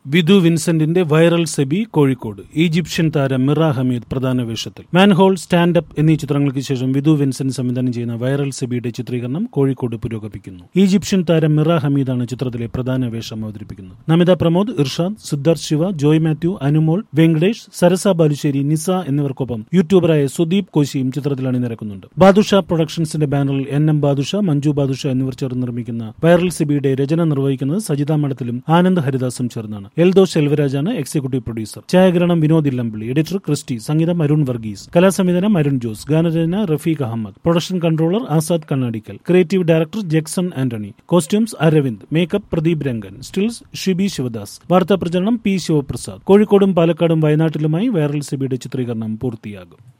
വിധു വിൻസെന്റിന്റെ viral Sebi Kozhikode Egyptian താരം Mira Hameed പ്രധാന വേഷത്തിൽ മാൻഹോൾ സ്റ്റാൻഡപ്പ് എന്നീ ചിത്രങ്ങൾക്ക് ശേഷം വിധു വിൻസെന്റ് സംവിധാനം ചെയ്യുന്ന വൈറൽ സെബിയുടെ ചിത്രീകരണം കോഴിക്കോട് പുരോഗമിക്കുന്നു ഈജിപ്ഷ്യൻ താരം മിറ ഹമീദാണ് ചിത്രത്തിലെ പ്രധാന വേഷം അവതരിപ്പിക്കുന്നത് നമിത പ്രമോദ് ഇർഷാദ് സിദ്ധാർത്ഥ് ശിവ ജോയ് മാത്യു അനുമോൾ വെങ്കടേഷ് സരസ ബാലുശ്ശേരി നിസ എന്നിവർക്കൊപ്പം യൂട്യൂബറായ സുദീപ് കോശിയും ചിത്രത്തിൽ അണിനിരക്കുന്നുണ്ട് ബാദുഷ പ്രൊഡക്ഷൻസിന്റെ ബാനറിൽ എൻ എം ബാദുഷ മഞ്ജു ബാദുഷ എന്നിവർ ചേർന്ന് നിർമ്മിക്കുന്ന വൈറൽ സെബിയുടെ രചന നിർവഹിക്കുന്നത് സജിത മഠത്തിലും ആനന്ദ് ഹരിദാസും ചേർന്നാണ് എൽദോ ശെൽവരാജാണ് എക്സിക്യൂട്ടീവ് പ്രൊഡ്യൂസർ ഛായാഗ്രഹണം വിനോദ് ഇല്ലമ്പള്ളി എഡിറ്റർ ക്രിസ്റ്റി സംഗീതം അരുൺ വർഗീസ് കലാസംവിധാനം അരുൺ ജോസ് ഗാനരചന Rafeeq Ahammed production controller Azad Kannadikkal creative director Jexon Antony costumes Aravind makeup Pradeep Rangan stills Shibi Sivadas വാർത്താ പ്രചരണം പി ശിവപ്രസാദ് കോഴിക്കോടും പാലക്കാടും വയനാട്ടിലുമായി വൈറൽ സിബിയുടെ ചിത്രീകരണം പൂർത്തിയാകും